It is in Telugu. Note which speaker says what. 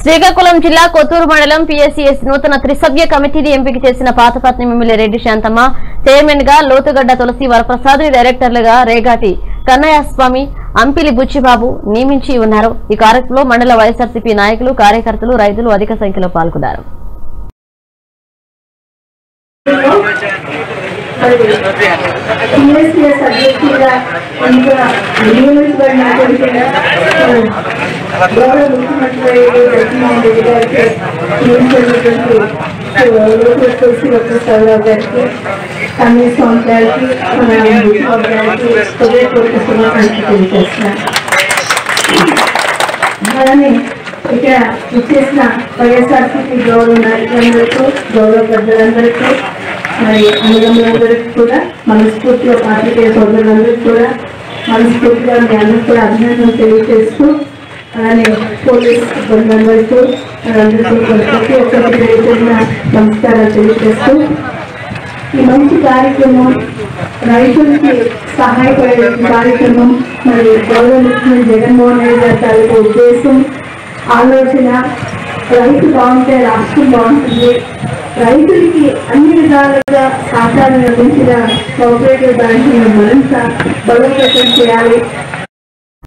Speaker 1: శ్రీకాకుళం జిల్లా కొత్తూరు మండలం పిఎస్సిఎస్ నూతన త్రిసభ్య కమిటీని ఎంపిక చేసిన పాతపట్నం ఎమ్మెల్యే రెడ్డి శాంతమ్మ చైర్మన్ గా లోతుగడ్డ తులసి వరప్రసాద్ డైరెక్టర్లుగా రేగాటి కన్నయ్యస్వామి అంపిలి బుచ్చిబాబు నియమించి ఉన్నారు ఈ కార్యక్రమంలో మండల వైఎస్ఆర్సీపీ నాయకులు కార్యకర్తలు రైతులు అధిక సంఖ్యలో పాల్గొన్నారు
Speaker 2: టీఎస్ఎస్ అధ్యక్షుడిగా ఇంకా నియమించబడినటువంటి గౌరవ ముఖ్యమంత్రి జగన్మోహన్ రెడ్డి గారికి నియమించినటువంటి లోకేష్ తులసి వక్రసారావు గారికి కన్నయ్య స్వామి గారికి మన బుచ్చిబాబు గారికి హృదయపూర్వక శుభాకాంక్షలు తెలియజేస్తున్నాను అలానే ఇక్కడ ఇచ్చేసిన వైఎస్ఆర్సీపీ గౌరవ నాయకులందరికీ గౌరవ పెద్దలందరికీ మరి అన్నదమ్ములందరికీ కూడా మనస్ఫూర్తిగా పాత్రికేయ సోదరులందరికీ కూడా మనస్ఫూర్తిగా మీ అందరికీ కూడా అభినందనలు తెలియజేస్తూ అలానే పోలీస్ సిబ్బందికి అందరికీ కూడా ప్రతి ఒక్కరికి తెలియజేసిన నమస్కారాలు తెలియజేస్తూ ఈ మంచి కార్యక్రమం రైతులకి సహాయపడే కార్యక్రమం మరి గౌరవ ముఖ్యమంత్రి జగన్మోహన్ రెడ్డి గారి తాలూకు ఉద్దేశం ఆలోచన రైతు బాగుంటే రాష్ట్రం బాగుంటుంది రైతులకి అన్ని విధాలుగా సహకారం అందించిన కోఆపరేటివ్ బ్యాంకులను మరింత బలోపేతం చేయాలి